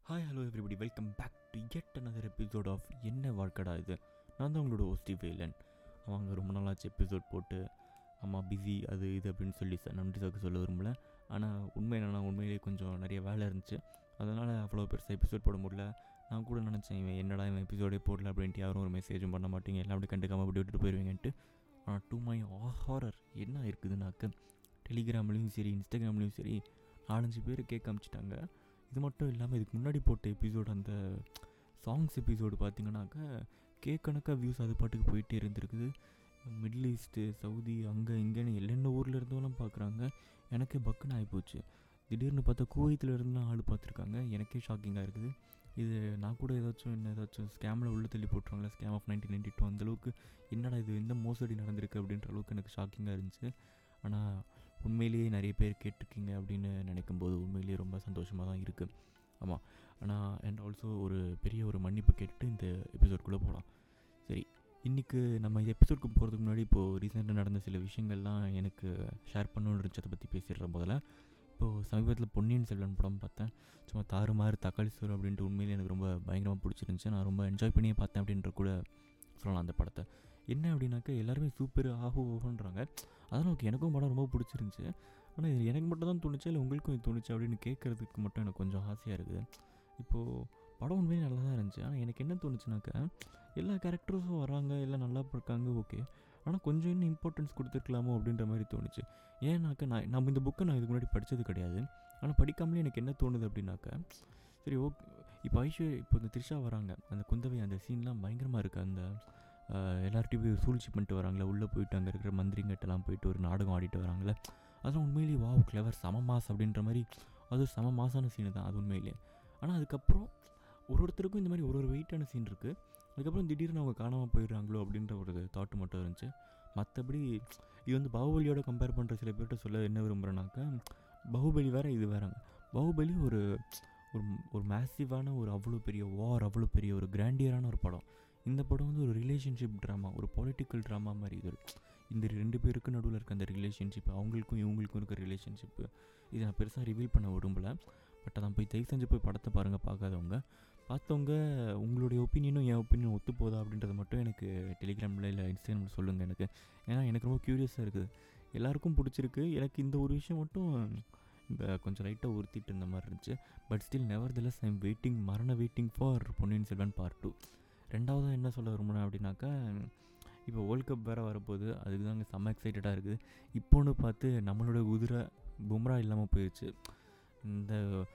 Hi hello everybody welcome back to yet another episode of என்ன வாழ்க்கடா இது நான் தான் உங்களோட ஓஸ்டி வேலன் அவங்க ரொம்ப நாளாச்சு எபிசோட் போட்டு ஆமாம் பிஸி அது இது அப்படின்னு சொல்லி சார் நன்றி சாக்கு சொல்ல விரும்பல ஆனால் உண்மை என்னன்னா உண்மையிலேயே கொஞ்சம் நிறைய வேலை இருந்துச்சு அதனால் அவ்வளோ பெருசாக எபிசோட் போட முடியல நான் கூட நினச்சேன் இவன் என்னடா இவன் எபிசோடே போடல அப்படின்ட்டு யாரும் ஒரு மெசேஜும் பண்ண மாட்டீங்க எல்லாம் அப்படி கண்டுக்காமல் அப்படி விட்டுட்டு போயிடுவீங்கன்ட்டு ஆனால் டூ மை ஹாரர் என்ன இருக்குதுன்னாக்க டெலிகிராம்லேயும் சரி இன்ஸ்டாகிராம்லேயும் சரி நாலஞ்சு பேர் கேட்க அமிச்சிட்டாங்க இது மட்டும் இல்லாமல் இதுக்கு முன்னாடி போட்ட எபிசோடு அந்த சாங்ஸ் எபிசோடு பார்த்தீங்கன்னாக்கா கே கணக்காக வியூஸ் அது பாட்டுக்கு போயிட்டே இருந்திருக்குது மிடில் ஈஸ்ட்டு சவுதி அங்கே இங்கேன்னு எல்லா ஊரில் இருந்தவெல்லாம் பார்க்குறாங்க எனக்கே பக்குன்னு ஆகிப்போச்சு திடீர்னு பார்த்தா குவைத்தில் இருந்துலாம் ஆள் பார்த்துருக்காங்க எனக்கே ஷாக்கிங்காக இருக்குது இது நான் கூட ஏதாச்சும் என்ன ஏதாச்சும் ஸ்கேமில் உள்ள தள்ளி போட்டுருவாங்களா scam of nineteen ninety two அந்தளவுக்கு என்னடா இது எந்த மோசடி நடந்திருக்கு அப்படின்ற அளவுக்கு எனக்கு ஷாக்கிங்காக இருந்துச்சு ஆனால் உண்மையிலேயே நிறைய பேர் கேட்டிருக்கீங்க அப்படின்னு நினைக்கும் போது உண்மையிலேயே ரொம்ப சந்தோஷமாக தான் இருக்குது ஆமாம் ஆனால் அண்ட் ஆல்சோ ஒரு பெரிய ஒரு மன்னிப்பு கேட்டுட்டு இந்த எபிசோட்குள்ளே போகலாம் சரி இன்றைக்கி நம்ம இந்த எபிசோட்க்கு போகிறதுக்கு முன்னாடி இப்போது ரீசெண்டாக நடந்த சில விஷயங்கள்லாம் எனக்கு ஷேர் பண்ணணுன்னு இருந்துச்சதை பற்றி பேசிடுற முதல்ல இப்போது சமீபத்தில் பொன்னியின் செல்வன் படம் பார்த்தேன் சும்மா தாறுமாறு தக்காளி சோறு அப்படின்ட்டு உண்மையிலே எனக்கு ரொம்ப பயங்கரமாக பிடிச்சிருந்துச்சு நான் ரொம்ப என்ஜாய் பண்ணியே பார்த்தேன் அப்படின்ற கூட சொல்லலாம் அந்த படத்தை என்ன அப்படின்னாக்கா எல்லாருமே சூப்பர் ஆஹோ ஓஹோன்றாங்க அதெல்லாம் ஓகே எனக்கும் படம் ரொம்ப பிடிச்சிருந்துச்சி ஆனால் இது எனக்கு மட்டும் தான் தோணுச்சு இல்லை உங்களுக்கும் இது தோணுச்சு அப்படின்னு கேட்குறதுக்கு மட்டும் எனக்கு கொஞ்சம் ஆசையாக இருக்குது இப்போது படம் உண்மையே நல்லா தான் இருந்துச்சு ஆனால் எனக்கு என்ன தோணுச்சுனாக்கா எல்லா கேரக்டர்ஸும் வராங்க எல்லாம் நல்லா இருக்காங்க ஓகே ஆனால் கொஞ்சம் இன்னும் இம்பார்ட்டன்ஸ் கொடுத்துருக்கலாமோ அப்படின்ற மாதிரி தோணுச்சு ஏன்னாக்கா நான் நம்ம இந்த புக்கை நான் இதுக்கு முன்னாடி படித்தது கிடையாது ஆனால் படிக்காமலே எனக்கு என்ன தோணுது அப்படின்னாக்கா சரி ஓகே இப்போ ஐஸ்வர்யா இப்போ இந்த த்ரிஷா வராங்க அந்த குந்தவை அந்த சீன்லாம் பயங்கரமாக இருக்குது அந்த எல்லார்ட்டையும் போய் சூழ்ச்சி பண்ணிட்டு வராங்களே உள்ளே போயிட்டு அங்கே இருக்கிற மந்திரிங்கிட்டலாம் போயிட்டு ஒரு நாடகம் ஆடிட்டு வராங்களே அதெல்லாம் உண்மையிலேயே வாவ் கிளவர் சம மாஸ் அப்படின்ற மாதிரி அது சம மாசான சீனு தான் அது உண்மையிலே ஆனால் அதுக்கப்புறம் ஒரு ஒருத்தருக்கும் இந்த மாதிரி ஒரு ஒரு வெயிட்டான சீன் இருக்குது அதுக்கப்புறம் திடீர்னு அவங்க காணாமல் போயிடுறாங்களோ அப்படின்ற ஒரு தாட்டு மட்டும் இருந்துச்சு மற்றபடி இது வந்து பாகுபலியோட கம்பேர் பண்ணுற சில பேர்கிட்ட சொல்ல என்ன விரும்புகிறேன்னாக்கா பாகுபலி வேறு இது வேறாங்க பாகுபலி ஒரு ஒரு ஒரு மேசிவான ஒரு அவ்வளோ பெரிய வார் அவ்வளோ பெரிய ஒரு கிராண்டியரான ஒரு படம் இந்த படம் வந்து ஒரு ரிலேஷன்ஷிப் ட்ராமா ஒரு பொலிட்டிக்கல் ட்ராமா மாதிரி இது இந்த ரெண்டு பேருக்கு நடுவில் இருக்க அந்த ரிலேஷன்ஷிப் அவங்களுக்கும் இவங்களுக்கும் இருக்க ரிலேஷன்ஷிப்பு இதை நான் பெருசாக ரிவீல் பண்ண விரும்பலை பட் அதான் போய் தயவு செஞ்சு போய் படத்தை பாருங்கள் பார்க்காதவங்க பார்த்தவங்க உங்களுடைய ஒப்பீனியனும் என் ஒப்பீனியன் ஒத்து போதா அப்படின்றத மட்டும் எனக்கு டெலிகிராமில் இல்லை இன்ஸ்டாகிராமில் சொல்லுங்கள் எனக்கு ஏன்னா எனக்கு ரொம்ப க்யூரியஸாக இருக்குது எல்லாருக்கும் பிடிச்சிருக்கு எனக்கு இந்த ஒரு விஷயம் மட்டும் இந்த கொஞ்சம் லைட்டாக உறுத்திட்டு இருந்த மாதிரி இருந்துச்சு but still nevertheless I'm waiting மரண waiting for Ponniyin Selvan part two ரெண்டாவது என்ன சொல்ல விரும்புகிறேன் அப்படின்னாக்கா இப்போ வேர்ல்ட் கப் வேறு வரப்போகுது அதுக்கு தாங்க செம்ம எக்ஸைட்டடாக இருக்குது இப்போன்னு பார்த்து நம்மளோட குதிரை பும்ரா இல்லாமல் போயிடுச்சு இந்த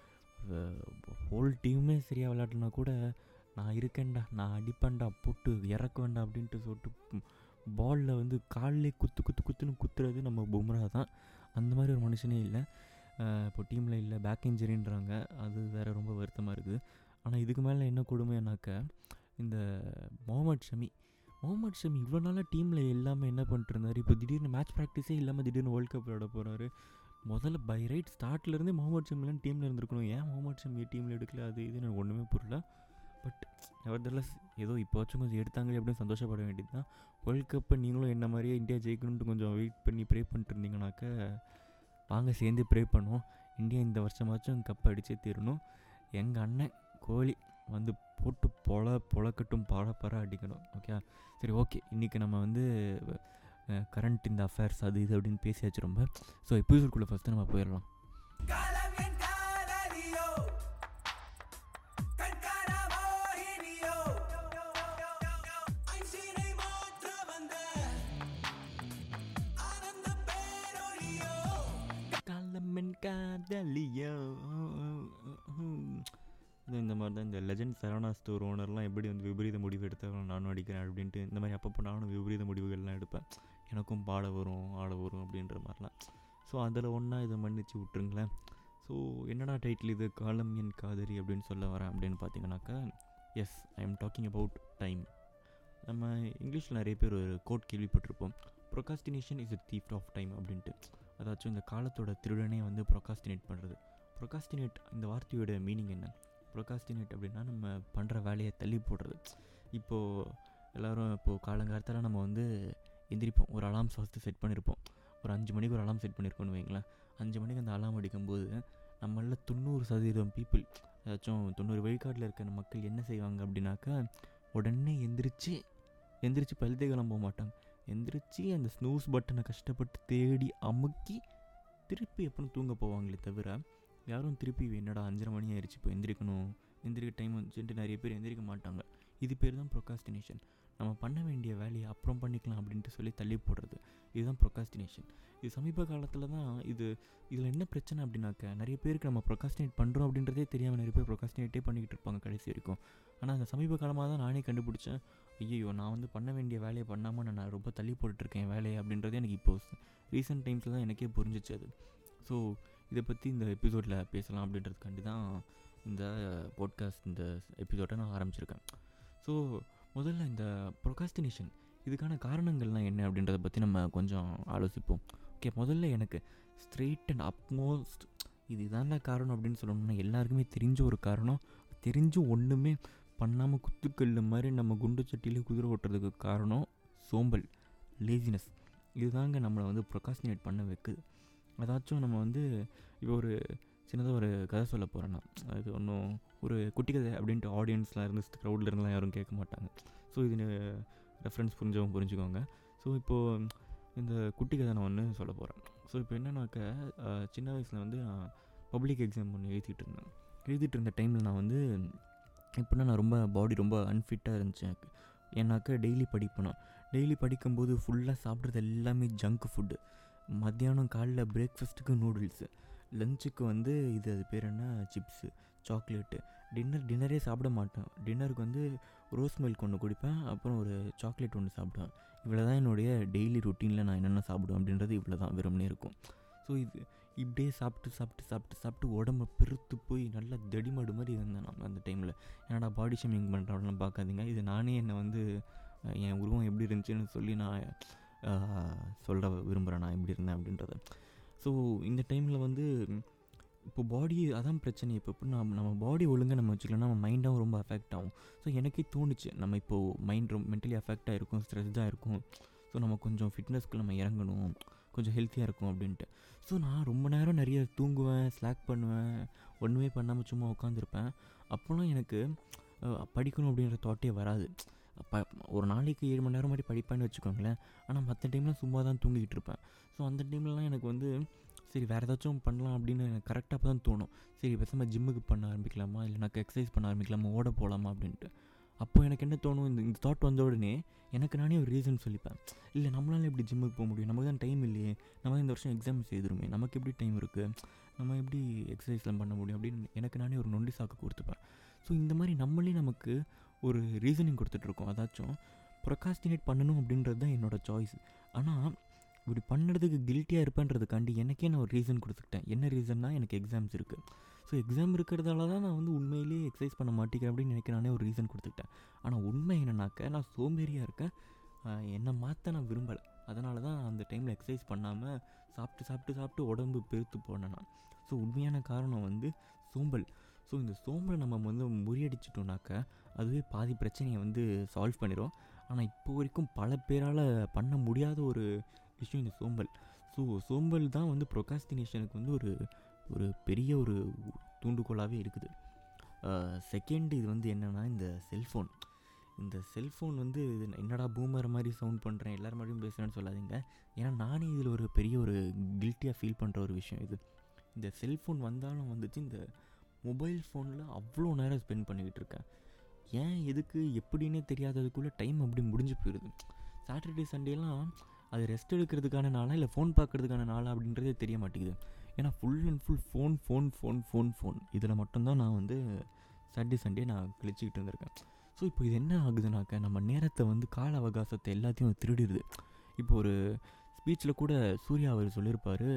ஹோல் டீமுமே சரியாக விளையாடலனா கூட நான் இருக்கேன்டா நான் அடிப்பேன்டா போட்டு இறக்க வேண்டாம் அப்படின்ட்டு சொல்லிட்டு பாலில் வந்து காலிலே குத்து குத்து குத்துன்னு குத்துறது நம்ம பும்ரா தான் அந்த மாதிரி ஒரு மனுஷனே இல்லை இப்போ டீமில் இல்லை பேக் இன்ஜரின்றாங்க அது வேறு ரொம்ப வருத்தமாக இருக்குது ஆனால் இதுக்கு மேலே என்ன கொடுமைனாக்க இந்த முகமது ஷமி முகமது ஷமி இவ்வளோ நாளாக டீமில் எல்லாமே என்ன பண்ணிட்டு இருந்தார் இப்போ திடீர்னு மேட்ச் ப்ராக்டிஸே இல்லாமல் திடீர்னு வேர்ல்ட் கப் விளையாட போகிறாரு முதல்ல பை ரைட் ஸ்டார்ட்லேருந்தே முகமது ஷமிலாம் டீமில் இருந்திருக்கணும் ஏன் முகமது ஷமியை டீமில் எடுக்கல அது இது எனக்கு ஒன்றுமே புரியல பட் நெவர்தலஸ் ஏதோ இப்போச்சும் கொஞ்சம் எடுத்தாங்களே அப்படின்னு சந்தோஷப்பட வேண்டியது தான் வேர்ல்ட் கப்பை நீங்களும் என்ன மாதிரியே இந்தியா ஜெயிக்கணுன்ட்டு கொஞ்சம் வெயிட் பண்ணி ப்ரே பண்ணிட்டு இருந்தீங்கனாக்க வாங்க சேர்ந்து ப்ரே பண்ணுவோம் இந்தியா இந்த வருஷமாச்சும் கப் அடித்தே தீரணும் எங்கள் அண்ணன் கோலி வந்து போட்டு பொல பொழக்கட்டும் பல பர அடிக்கணும் ஓகே சரி ஓகே இன்றைக்கி நம்ம வந்து கரண்ட் இந்த அஃபேர்ஸ் அது இது அப்படின்னு பேசியாச்சு ரொம்ப ஸோ எபிசோட்குள்ளே ஃபஸ்ட்டு நம்ம போயிடலாம் காதலியோ இது இந்த மாதிரி தான் இந்த லெஜண்ட் சரவணா ஸ்டோர் ஓனர்லாம் எப்படி வந்து விபரீத முடிவு எடுத்தாலும் நானும் அடிக்கிறேன் அப்படின்ட்டு இந்த மாதிரி அப்பப்போ நானும் விபரீத முடிவுகள்லாம் எடுப்பேன் எனக்கும் பாட வரும் ஆட வரும் அப்படின்ற மாதிரிலாம் ஸோ அதில் ஒன்றா இதை மன்னிச்சு விட்ருங்களேன் ஸோ என்னடா டைட்டில் இது காலம் என் காதலி அப்படின்னு சொல்ல வரேன் அப்படின்னு பார்த்தீங்கன்னாக்கா yes I am talking about time நம்ம இங்கிலீஷில் நிறைய பேர் ஒரு கோட் கேள்விப்பட்டிருப்போம் procrastination is a theft of time அப்படின்ட்டு அதாச்சும் இந்த காலத்தோட திருடனே வந்து ப்ரொகாஸ்டினேட் பண்ணுறது ப்ரொகாஸ்டினேட் இந்த வார்த்தையோட மீனிங் என்ன ப்ரொகாஸ்டினேட் அப்படின்னா நம்ம பண்ணுற வேலையை தள்ளி போடுறது இப்போது எல்லோரும் இப்போது காலங்காலத்தில் நம்ம வந்து எந்திரிப்போம் ஒரு அலாம் ஃபஸ்ட்டு செட் பண்ணியிருப்போம் ஒரு அஞ்சு மணிக்கு ஒரு அலாம் செட் பண்ணியிருக்கோன்னு வைங்களேன் அஞ்சு மணிக்கு அந்த அலாம் அடிக்கும்போது நம்மளில் தொண்ணூறு சதவீதம் பீப்புள் ஏதாச்சும் தொண்ணூறு வழிகாட்டில் இருக்கிற மக்கள் என்ன செய்வாங்க அப்படின்னாக்கா உடனே எந்திரிச்சு எந்திரிச்சு பழுதேகலாம் போக மாட்டாங்க எந்திரிச்சு அந்த ஸ்னூஸ் பட்டனை கஷ்டப்பட்டு தேடி அமுக்கி திருப்பி எப்போ தூங்க போவாங்களே தவிர யாரும் திருப்பி என்னடா அஞ்சரை மணி ஆயிடுச்சு இப்போ எந்திரிக்கணும் எந்திரிக்க டைம் வந்துச்சுன்ட்டு நிறைய பேர் எந்திரிக்க மாட்டாங்க இது பேர் தான் ப்ரொகாஸ்டினேஷன் நம்ம பண்ண வேண்டிய வேலையை அப்புறம் பண்ணிக்கலாம் அப்படின்ட்டு சொல்லி தள்ளி போடுறது இதுதான் ப்ரொகாஸ்டினேஷன் இது சமீப காலத்தில் தான் இது இதில் என்ன பிரச்சனை அப்படின்னாக்க நிறைய பேருக்கு நம்ம ப்ரொகாஸ்டினேட் பண்ணுறோம் அப்படின்றதே தெரியாமல் நிறைய பேர் ப்ரொகாஸ்டினேட்டே பண்ணிக்கிட்டு இருப்பாங்க கடைசி வரைக்கும் ஆனால் அந்த சமீப காலமாக தான் நானே கண்டுபிடிச்சேன் ஐயோ நான் வந்து பண்ண வேண்டிய வேலையை பண்ணாமல் நான் ரொம்ப தள்ளி போட்டுட்ருக்கேன் வேலையை அப்படின்றது எனக்கு இப்போ ரீசெண்ட் டைம்ஸில் தான் எனக்கே புரிஞ்சிச்சு அது ஸோ இதை பற்றி இந்த எபிசோடில் பேசலாம் அப்படின்றதுக்காண்டி தான் இந்த பாட்காஸ்ட் இந்த எபிசோடை நான் ஆரம்பிச்சிருக்கேன் ஸோ முதல்ல இந்த ப்ரொகாஸ்டினேஷன் இதுக்கான காரணங்கள்லாம் என்ன அப்படின்றத பற்றி நம்ம கொஞ்சம் ஆலோசிப்போம் ஓகே முதல்ல எனக்கு ஸ்ட்ரெயிட் அண்ட் அப்மோஸ்ட் இது இதான காரணம் அப்படின்னு சொல்லணும்னா எல்லாருக்குமே தெரிஞ்ச ஒரு காரணம் தெரிஞ்சு ஒன்றுமே பண்ணாமல் குத்துக்கல் மாதிரி நம்ம குண்டு சட்டியிலே குதிரை ஓட்டுறதுக்கு காரணம் சோம்பல் லேசினஸ் இதுதாங்க நம்மளை வந்து ப்ரொகாஸ்டினேட் பண்ண வைக்குது அதாச்சும் நம்ம வந்து இப்போ ஒரு சின்னதாக ஒரு கதை சொல்ல போகிறேன்னா அது ஒன்றும் ஒரு குட்டி கதை அப்படின்ட்டு ஆடியன்ஸ்லாம் இருந்து க்ரௌடில் இருந்தெலாம் யாரும் கேட்க மாட்டாங்க ஸோ இது ரெஃபரன்ஸ் புரிஞ்சவங்க புரிஞ்சுக்கோங்க ஸோ இப்போது இந்த குட்டி கதை நான் ஒன்று சொல்ல போகிறேன் ஸோ இப்போ என்னன்னாக்க சின்ன வயசில் வந்து நான் பப்ளிக் எக்ஸாம் ஒன்று எழுதிட்டு இருந்தேன் எழுதிட்டு இருந்த டைமில் நான் வந்து எப்படின்னா நான் ரொம்ப பாடி ரொம்ப அன்ஃபிட்டாக இருந்துச்சு எனக்கு ஏன்னாக்கா டெய்லி படிப்பேன் நான் டெய்லி படிக்கும்போது ஃபுல்லாக சாப்பிட்றது எல்லாமே ஜங்க் ஃபுட்டு மத்தியானம் காலைல பிரேக்ஃபாஸ்ட்டுக்கு நூடுல்ஸு லஞ்சுக்கு வந்து இது அது பேர் என்ன சிப்ஸு சாக்லேட்டு டின்னர் டின்னரே சாப்பிட மாட்டேன் டின்னருக்கு வந்து ரோஸ் மில்க் ஒன்று குடிப்பேன் அப்புறம் ஒரு சாக்லேட் ஒன்று சாப்பிடுவேன் இவ்வளோ தான் என்னுடைய டெய்லி ரொட்டீனில் நான் என்னென்ன சாப்பிடுவேன் அப்படின்றது இவ்வளோ தான் வெறுமனே இருக்கும் ஸோ இது இப்படியே சாப்பிட்டு சாப்பிட்டு சாப்பிட்டு சாப்பிட்டு உடம்பு பெருத்து போய் நல்லா தடிமாடு மாதிரி இருந்தேன் நான் அந்த டைமில் என்னடா பாடி ஷேமிங் பண்ணுறவங்களாம் பார்க்காதீங்க இது நானே என்னை வந்து என் உருவம் எப்படி இருந்துச்சுன்னு சொல்லி நான் சொல்ல விரும்புகிறேன் நான் எப்படி இருந்தேன் அப்படின்றத ஸோ இந்த டைமில் வந்து இப்போ பாடி அதான் பிரச்சனை இப்போ எப்படி நம்ம நம்ம பாடி ஒழுங்காக நம்ம வச்சுக்கலன்னா நம்ம மைண்டாகவும் ரொம்ப அஃபெக்ட் ஆகும் ஸோ எனக்கே தோணுச்சு நம்ம இப்போது மைண்ட் ரொம்ப மென்டலி அஃபெக்ட் ஆகிருக்கும் ஸ்ட்ரெஸ்டாக இருக்கும் ஸோ நம்ம கொஞ்சம் ஃபிட்னஸ்க்கு நம்ம இறங்கணும் கொஞ்சம் ஹெல்த்தியாக இருக்கும் அப்படின்ட்டு ஸோ நான் ரொம்ப நேரம் நிறைய தூங்குவேன் ஸ்லாக் பண்ணுவேன் ஒன்றுமே பண்ணாமல் சும்மா உட்காந்துருப்பேன் அப்போலாம் எனக்கு படிக்கணும் அப்படின்ற தாட்டே வராது ப ஒரு நாளைக்கு ஏழு மணி நேரம் மாதிரி படிப்பேன்னு வச்சுக்கோங்களேன் ஆனால் மற்ற டைம்லாம் சும்மா தான் தூங்கிக்கிட்டு இருப்பேன் ஸோ அந்த டைம்லலாம் எனக்கு வந்து சரி வேறு ஏதாச்சும் பண்ணலாம் அப்படின்னு எனக்கு கரெக்டாக அப்போ தான் தோணும் சரி பேசாமல் ஜிம்முக்கு பண்ண ஆரம்பிக்கலாமா இல்லைனாக்கா எக்ஸசைஸ் பண்ண ஆரம்பிக்கலாமா ஓட போகலாமா அப்படின்ட்டு அப்போ எனக்கு என்ன தோணும் இந்த இந்த தாட் வந்த உடனே எனக்கு நானே ஒரு ரீசன் சொல்லிப்பேன் இல்லை நம்மளால எப்படி ஜிம்முக்கு போக முடியும் நமக்கு தான் டைம் இல்லையே நம்ம இந்த வருஷம் எக்ஸாம்ஸ் எழுதுருமே நமக்கு எப்படி டைம் இருக்குது நம்ம எப்படி எக்ஸசைஸ்லாம் பண்ண முடியும் அப்படின்னு எனக்கு நானே ஒரு நொண்டி சாக்கு கொடுத்துப்பேன் ஸோ இந்த மாதிரி நம்மளே நமக்கு ஒரு ரீசனிங் கொடுத்துட்ருக்கோம் அதாச்சும் ப்ரொகாஸ்டினேட் பண்ணணும் அப்படின்றது தான் என்னோடய சாய்ஸ் ஆனால் இப்படி பண்ணுறதுக்கு கில்ட்டியாக இருப்பேன்றதுக்காண்டி எனக்கே நான் ஒரு ரீசன் கொடுத்துக்கிட்டேன் என்ன ரீசன்னா எனக்கு எக்ஸாம்ஸ் இருக்குது ஸோ எக்ஸாம் இருக்கிறதால தான் நான் வந்து உண்மையிலேயே எக்ஸசைஸ் பண்ண மாட்டேங்கிறேன் அப்படின்னு எனக்கு நானே ஒரு ரீசன் கொடுத்துக்கிட்டேன் ஆனால் உண்மை என்னன்னாக்க நான் சோம்பேறியாக இருக்கேன் என்னை மாற்ற நான் விரும்பலை அதனால தான் அந்த டைமில் எக்ஸசைஸ் பண்ணாமல் சாப்பிட்டு சாப்பிட்டு சாப்பிட்டு உடம்பு பெருத்து போனேன் நான் ஸோ உண்மையான காரணம் வந்து சோம்பல் ஸோ இந்த சோம்பலை நம்ம வந்து முறியடிச்சிட்டோம்னாக்க அதுவே பாதி பிரச்சனையை வந்து சால்வ் பண்ணிடும் ஆனால் இப்போ வரைக்கும் பல பேரால் பண்ண முடியாத ஒரு விஷயம் இந்த சோம்பல் ஸோ சோம்பல் தான் வந்து ப்ரொகாஸ்டினேஷனுக்கு வந்து ஒரு ஒரு பெரிய ஒரு தூண்டுகோலாகவே இருக்குது செகண்ட் இது வந்து என்னென்னா இந்த செல்ஃபோன் இந்த செல்ஃபோன் வந்து இது என்னடா பூமர் மாதிரி சவுண்ட் பண்ணுறேன் எல்லோரும் மாதிரியும் பேசுகிறேன்னு சொல்லாதீங்க ஏன்னா நானே இதில் ஒரு பெரிய ஒரு கில்ட்டியாக ஃபீல் பண்ணுற ஒரு விஷயம் இது இந்த செல்ஃபோன் வந்தாலும் வந்துச்சு இந்த மொபைல் ஃபோனில் அவ்வளோ நேரம் ஸ்பெண்ட் பண்ணிக்கிட்டு இருக்கேன் ஏன் எதுக்கு எப்படின்னே தெரியாததுக்குள்ளே டைம் அப்படி முடிஞ்சு போயிடுது சாட்டர்டே சண்டேலாம் அது ரெஸ்ட் எடுக்கிறதுக்கான நாளா இல்லை ஃபோன் பார்க்குறதுக்கான நாளா அப்படின்றதே தெரிய மாட்டேங்குது ஏன்னா full and full phone phone phone phone phone இதில் மட்டும்தான் நான் வந்து சாட்டர்டே சண்டே நான் கழிச்சிக்கிட்டு இருந்திருக்கேன் ஸோ இப்போ இது என்ன ஆகுதுனாக்க நம்ம நேரத்தை வந்து கால அவகாசத்தை எல்லாத்தையும் திருடிடுது இப்போ ஒரு ஸ்பீச்சில் கூட சூர்யா அவர் சொல்லியிருப்பார்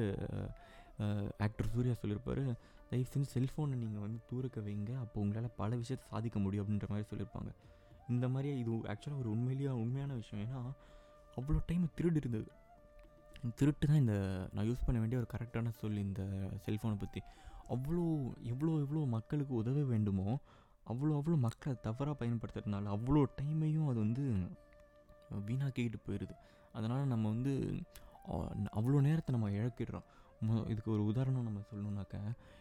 ஆக்டர் சூர்யா சொல்லியிருப்பார் தயவு செஞ்சு செல்ஃபோனை நீங்கள் வந்து தூரக்க வைங்க அப்போ உங்களால் பல விஷயத்தை சாதிக்க முடியும் அப்படின்ற மாதிரி சொல்லியிருப்பாங்க இந்த மாதிரியே இது ஆக்சுவலாக ஒரு உண்மையிலேயே உண்மையான விஷயம் ஏன்னா அவ்வளோ டைம் திருடு இருந்தது திருட்டு தான் இந்த நான் யூஸ் பண்ண வேண்டிய ஒரு கரெக்டான சொல் இந்த செல்ஃபோனை பற்றி அவ்வளோ எவ்வளோ எவ்வளோ மக்களுக்கு உதவ வேண்டுமோ அவ்வளோ அவ்வளோ மக்களை தவறாக பயன்படுத்துறதுனால அவ்வளோ டைமையும் அது வந்து வீணாக்கிக்கிட்டு போயிடுது அதனால் நம்ம வந்து அவ்வளோ நேரத்தை நம்ம இழக்கிடுறோம் இதுக்கு ஒரு உதாரணம் நம்ம சொல்லணுன்னாக்க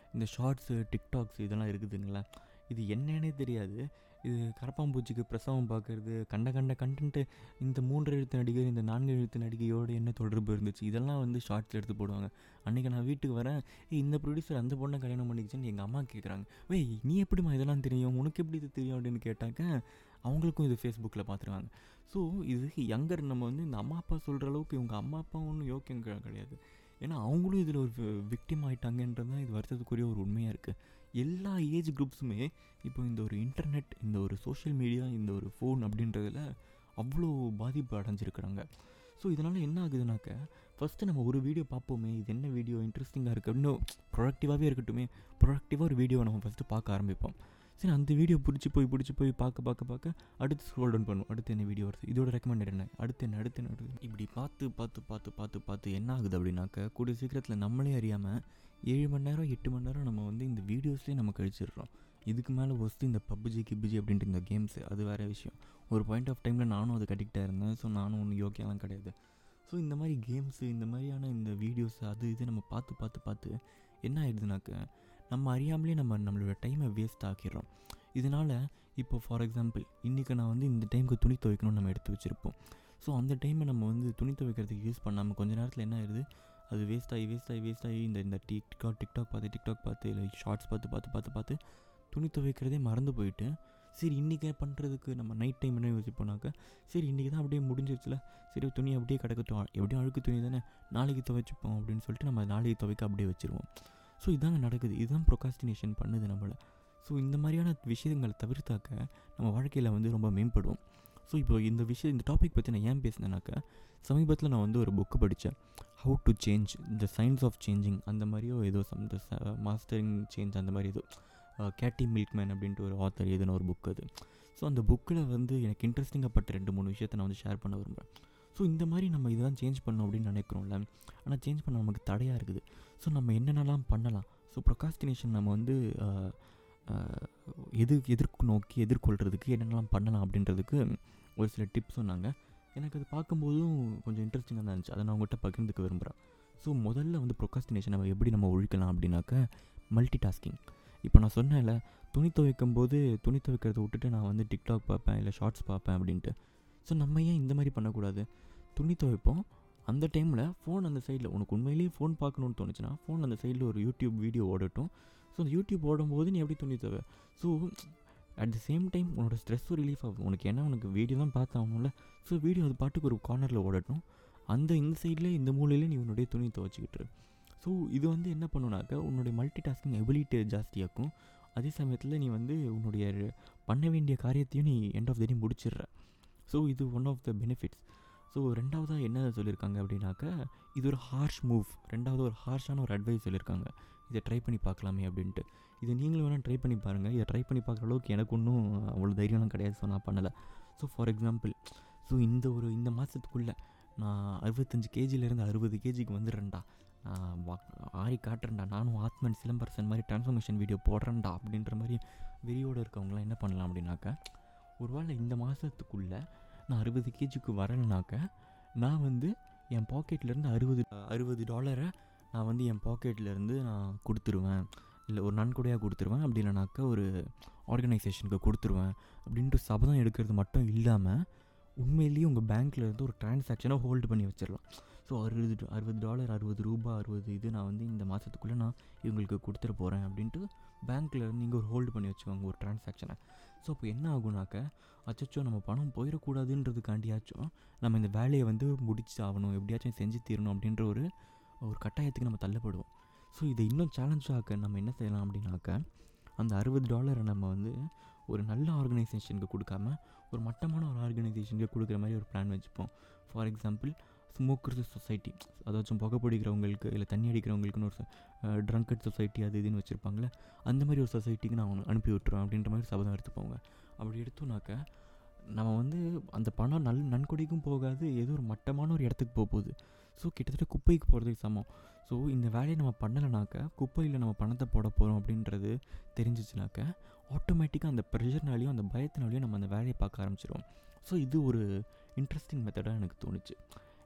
இந்த ஷார்ட்ஸு டிக்டாக்ஸ் இதெல்லாம் இருக்குதுங்களா இது என்னன்னே தெரியாது இது கரப்பாம்பூச்சிக்கு பிரசவம் பார்க்குறது கண்ட கண்ட கண்டென்ட்டு இந்த மூன்று எழுத்து நடிகர் இந்த நான்கு எழுத்து நடிகையோடு என்ன தொடர்பு இருந்துச்சு இதெல்லாம் வந்து ஷார்ட்ஸ் எடுத்து போடுவாங்க அன்றைக்கி நான் வீட்டுக்கு வரேன் "ஏய், இந்த ப்ரொடியூசர் அந்த பொண்ணை கல்யாணம் பண்ணிக்கிச்சுன்னு எங்கள் அம்மா கேட்குறாங்க வே நீ எப்படிம்மா இதெல்லாம் தெரியும் உனக்கு எப்படி இது தெரியும் அப்படின்னு கேட்டாக்க அவங்களுக்கும் இது ஃபேஸ்புக்கில் பார்த்துருவாங்க ஸோ இது யங்கர் நம்ம வந்து இந்த அம்மா அப்பா சொல்கிற அளவுக்கு இவங்க அம்மா அப்பா ஒன்றும் யோக்கியம் கிடை- கிடையாது ஏன்னா அவங்களும் இதில் ஒரு விக்டிம் ஆகிட்டாங்கன்றது தான் இது வருத்தத்துக்குரிய ஒரு உண்மையாக இருக்குது எல்லா ஏஜ் குரூப்ஸுமே இப்போ இந்த ஒரு இன்டர்நெட் இந்த ஒரு சோஷியல் மீடியா இந்த ஒரு ஃபோன் அப்படின்றதுல அவ்வளோ பாதிப்பு அடைஞ்சிருக்கிறாங்க ஸோ இதனால் என்ன ஆகுதுனாக்க ஃபஸ்ட்டு நம்ம ஒரு வீடியோ பார்ப்போமே இது என்ன வீடியோ இன்ட்ரெஸ்டிங்காக இருக்குது இன்னும் ப்ரொடக்டிவாகவே இருக்கட்டுமே ப்ரொடக்டிவாக ஒரு வீடியோ நம்ம ஃபஸ்ட்டு பார்க்க ஆரம்பிப்போம் சரி அந்த வீடியோ பிடிச்சி போய் பிடிச்சி போய் பார்க்க பார்க்க பார்க்க அடுத்து ஸ்க்ரோல் டவுன் பண்ணுவோம் அடுத்து என்ன வீடியோ வருது இதோட ரெக்கமெண்டட் என்ன அடுத்து என்ன அடுத்து என்ன அடுத்து இப்படி பார்த்து பார்த்து பார்த்து பார்த்து பார்த்து என்ன ஆகுது அப்படின்னாக்க கூடிய சீக்கிரத்தில் நம்மளே அறியாமல் ஏழு மணி நேரம் எட்டு மணி நேரம் நம்ம வந்து இந்த வீடியோஸ்லேயே நம்ம கழிச்சிடுறோம் இதுக்கு மேலே ஃபஸ்ட்டு இந்த பப்ஜி கிப்ஜி அப்படின்ட்டு இந்த கேம்ஸு அது வேறு விஷயம் ஒரு பாயிண்ட் ஆஃப் டைமில் நானும் அதுக்கு அடிக்டாக இருந்தேன் ஸோ நானும் ஒன்றும் யோக்கியெல்லாம் கிடையாது ஸோ இந்த மாதிரி கேம்ஸு இந்த மாதிரியான இந்த வீடியோஸ் அது இது நம்ம பார்த்து பார்த்து பார்த்து என்ன ஆயிடுதுனாக்க நம்ம அறியாமலே நம்ம நம்மளோட டைமை வேஸ்ட் ஆக்கிடுறோம் இதனால் இப்போ ஃபார் எக்ஸாம்பிள் இன்றைக்கி நான் வந்து இந்த டைமுக்கு துணி துவைக்கணும்னு நம்ம எடுத்து வச்சுருப்போம் ஸோ அந்த டைமை நம்ம வந்து துணி துவைக்கிறதுக்கு யூஸ் பண்ணாமல் கொஞ்ச நேரத்தில் என்ன ஆயிடுது அது வேஸ்ட் ஆகி வேஸ்ட் ஆகி வேஸ்ட் ஆகி இந்த இந்த டிக்டாக் டிக்டாக் பார்த்து டிக்டாக் பார்த்து இல்லை ஷார்ட்ஸ் பார்த்து பார்த்து பார்த்து பார்த்து துணி துவைக்கிறதே மறந்து போயிட்டு சரி இன்றைக்கி பண்ணுறதுக்கு நம்ம நைட் டைம் என்ன யோசிப்போனாக்க சரி இன்றைக்கி தான் அப்படியே முடிஞ்சிருச்சுல சரி துணி அப்படியே கிடக்கட்டும் எப்படியும் அழுக்கு துணி தானே நாளைக்கு துவைச்சிப்போம் அப்படின்னு சொல்லிட்டு நம்ம நாளைக்கு துவைக்க அப்படியே வச்சுருவோம் ஸோ இதாங்க நடக்குது இதுதான் ப்ரொகாஸ்டினேஷன் பண்ணுது நம்மளை ஸோ இந்த மாதிரியான விஷயங்களை தவிர்த்தாக்க நம்ம வாழ்க்கையில் வந்து ரொம்ப மேம்படுவோம் ஸோ இப்போ இந்த விஷயம் இந்த டாபிக் பற்றி நான் ஏன் பேசினேனாக்கா சமீபத்தில் நான் வந்து ஒரு புக்கு படித்தேன் how to change the science of changing அந்த மாதிரியோ ஏதோ சம் த மாஸ்டரிங் சேஞ்ச் அந்த மாதிரி ஏதோ கேட்டி மில்க்மேன் அப்படின்ட்டு ஒரு ஆத்தர் எதுன ஒரு புக் அது ஸோ அந்த புக்கில் வந்து எனக்கு இன்ட்ரெஸ்டிங்காக பட்ட ரெண்டு மூணு விஷயத்தை நான் வந்து ஷேர் பண்ண விரும்புகிறேன் ஸோ இந்த மாதிரி நம்ம இதெல்லாம் சேஞ்ச் பண்ணோம் அப்படின்னு நினைக்கிறோம்ல ஆனால் சேஞ்ச் பண்ண நமக்கு தடையாக இருக்குது ஸோ நம்ம என்னென்னலாம் பண்ணலாம் ஸோ ப்ரொகாஸ்டினேஷன் நம்ம வந்து ஆஹ், ஆஹ், எது எதிர்க்கு நோக்கி எதிர்கொள்கிறதுக்கு என்னென்னலாம் பண்ணலாம் அப்படின்றதுக்கு ஒரு சில டிப்ஸ் சொன்னாங்க எனக்கு அது பார்க்கும்போதும் கொஞ்சம் இன்ட்ரெஸ்டிங்காக தான் இருந்துச்சு அதை நான் உங்கள்கிட்ட பகிர்ந்துக்க விரும்புகிறேன் ஸோ முதல்ல வந்து ப்ரொகாஸ்டினேஷன் நம்ம எப்படி நம்ம ஒழிக்கலாம் அப்படின்னாக்க மல்டி டாஸ்கிங் இப்போ நான் சொன்னேன்ல துணி துவைக்கும் போது துணி துவைக்கிறத விட்டுட்டு நான் வந்து டிக்டாக் பார்ப்பேன் இல்லை ஷார்ட்ஸ் பார்ப்பேன் அப்படின்ட்டு ஸோ நம்ம ஏன் இந்த மாதிரி பண்ணக்கூடாது துணி துவைப்போம் அந்த டைமில் ஃபோன் அந்த சைடில் உனக்கு உண்மையிலேயே ஃபோன் பார்க்கணுன்னு தோணுச்சுன்னா ஃபோன் அந்த சைடில் ஒரு யூடியூப் வீடியோ ஓடட்டும் ஸோ அந்த யூடியூப் ஓடும்போது நீ எப்படி துணி துவை so at the same time உன்னோட ஸ்ட்ரெஸ்ஸும் ரிலீஃப் ஆகும் உனக்கு என்ன உனக்கு வீடியோ தான் பார்த்தாகணும்ல ஸோ வீடியோ அது பாட்டுக்கு ஒரு கார்னரில் ஓடட்டும் அந்த இந்த சைடில் இந்த மூலையில் நீ உன்னுடைய துணி துவைச்சிக்கிட்டு இரு. ஸோ இது வந்து என்ன பண்ணுனாக்க உன்னுடைய மல்டி டாஸ்கிங் எபிலிட்டி ஜாஸ்தியாக்கும் அதே சமயத்தில் நீ வந்து உன்னுடைய பண்ண வேண்டிய காரியத்தையும் நீ எண்ட் ஆஃப் த டே முடிச்சிடுற ஸோ இது one of the benefits so ரெண்டாவதாக என்ன சொல்லியிருக்காங்க அப்படின்னாக்க இது ஒரு ஹார்ஷ் மூவ் ரெண்டாவது ஒரு ஹார்ஷான ஒரு அட்வைஸ் சொல்லியிருக்காங்க இதை ட்ரை பண்ணி பார்க்கலாமே அப்படின்ட்டு இது நீங்களும் வேணால் ட்ரை பண்ணி பாருங்கள் இதை ட்ரை பண்ணி பார்க்குற அளவுக்கு எனக்கு ஒன்றும் அவ்வளோ தைரியம்லாம் கிடையாது ஸோ நான் பண்ணலை ஸோ ஃபார் எக்ஸாம்பிள் ஸோ இந்த ஒரு இந்த மாதத்துக்குள்ளே நான் அறுபத்தஞ்சு கேஜிலேருந்து அறுபது கேஜிக்கு வந்துடுறேன்டா நான் வா ஆறி காட்டுறேன்டா நானும் ஆத்மன் சிலம்பரசன் மாதிரி ட்ரான்ஸ்ஃபர்மேஷன் வீடியோ போடுறேன்டா அப்படின்ற மாதிரி வெறியோடு இருக்கவங்களாம் என்ன பண்ணலாம் அப்படின்னாக்க ஒருவேளை இந்த மாதத்துக்குள்ளே நான் அறுபது கேஜிக்கு வரலைனாக்க நான் வந்து என் பாக்கெட்லேருந்து அறுபது அறுபது டாலரை நான் வந்து என் பாக்கெட்லேருந்து நான் கொடுத்துருவேன் இல்லை ஒரு நன்கொடையாக கொடுத்துருவேன் அப்படி இல்லைனாக்கா ஒரு ஆர்கனைசேஷனுக்கு கொடுத்துருவேன் அப்படின்ட்டு சபதம் எடுக்கிறது மட்டும் இல்லாமல் உண்மையிலேயே உங்கள் பேங்க்கில் இருந்து ஒரு டிரான்சாக்ஷனை ஹோல்டு பண்ணி வச்சிடலாம் ஸோ அறுபது டு- அறுபது டாலர் அறுபது ரூபா அறுபது இது நான் வந்து இந்த மாதத்துக்குள்ளே நான் இவங்களுக்கு கொடுத்துட போகிறேன் அப்படின்ட்டு பேங்க்கில் இருந்து நீங்கள் ஒரு ஹோல்டு பண்ணி வச்சுக்கோங்க ஒரு டிரான்சாக்ஷனை ஸோ அப்போ என்ன ஆகுனாக்க அச்சச்சோ நம்ம பணம் போயிடக்கூடாதுன்றதுக்காண்டியாச்சும் நம்ம இந்த வேலையை வந்து முடிச்சு ஆகணும் எப்படியாச்சும் செஞ்சு தீரணும் அப்படின்ற ஒரு ஒரு கட்டாயத்துக்கு நம்ம தள்ளப்படுவோம் ஸோ இதை இன்னும் சேலஞ்ச் ஆக்க நம்ம என்ன செய்யலாம் அப்படின்னாக்க அந்த அறுபது டாலரை நம்ம வந்து ஒரு நல்ல ஆர்கனைசேஷனுக்கு கொடுக்காம ஒரு மட்டமான ஒரு ஆர்கனைசேஷனுக்கு கொடுக்குற மாதிரி ஒரு பிளான் வச்சுப்போம் ஃபார் எக்ஸாம்பிள் ஸ்மோக்கர்ஸ் சொசைட்டி அதாச்சும் புகை பிடிக்கிறவங்களுக்கு இல்லை தண்ணி அடிக்கிறவங்களுக்குன்னு ஒரு ட்ரங்கட் சொசைட்டி அது இதுன்னு வச்சுருப்பாங்களே அந்த மாதிரி ஒரு சொசைட்டிக்கு நான் அவனை அனுப்பி விட்டுருவேன் அப்படின்ற மாதிரி சபதம் எடுத்துப்போங்க அப்படி எடுத்தோம்னாக்க நம்ம வந்து அந்த பணம் நல் நன்கொடைக்கும் போகாது ஏதோ ஒரு மட்டமான ஒரு இடத்துக்கு போக போகுது ஸோ கிட்டத்தட்ட குப்பைக்கு போகிறதுக்கு சமம் ஸோ இந்த வேலையை நம்ம பண்ணலைனாக்க குப்பையில் நம்ம பணத்தை போட போகிறோம் அப்படின்றது தெரிஞ்சிச்சுனாக்க ஆட்டோமேட்டிக்காக அந்த ப்ரெஷர்னாலையும் அந்த பயத்தினாலையும் நம்ம அந்த வேலையை பார்க்க ஆரம்பிச்சிடுவோம் ஸோ இது ஒரு இன்ட்ரெஸ்டிங் மெத்தடாக எனக்கு தோணுச்சு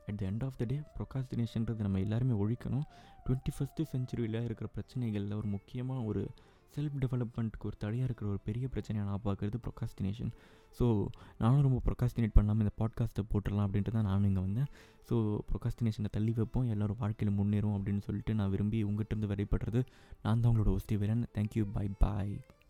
at the end of the day ப்ரொகாஸ்டினேஷன்றது நம்ம எல்லாருமே ஒழிக்கணும் டுவெண்ட்டி ஃபஸ்ட்டு செஞ்சுரியில் இருக்கிற பிரச்சனைகளில் ஒரு முக்கியமாக ஒரு செல்ஃப் டெவலப்மெண்ட்டுக்கு ஒரு தடையாக இருக்கிற ஒரு பெரிய பிரச்சனையை நான் பார்க்குறது ப்ரொகாஸ்டினேஷன் ஸோ நானும் ரொம்ப ப்ரொகாஸ்டினேட் பண்ணாமல் இந்த பாட்காஸ்ட்டை போட்டுடலாம் அப்படின்ட்டு தான் நானும் இங்கே வந்தேன் ஸோ ப்ரொகாஸ்டினேஷனை தள்ளி வைப்போம் எல்லோரும் வாழ்க்கையில் முன்னேறும் அப்படின்னு சொல்லிட்டு நான் விரும்பி உங்கள்கிட்ட இருந்து விடைபடுறது நான் தான் உங்களோட ஒஸ்டி வேலன் தேங்க்யூ பை பாய்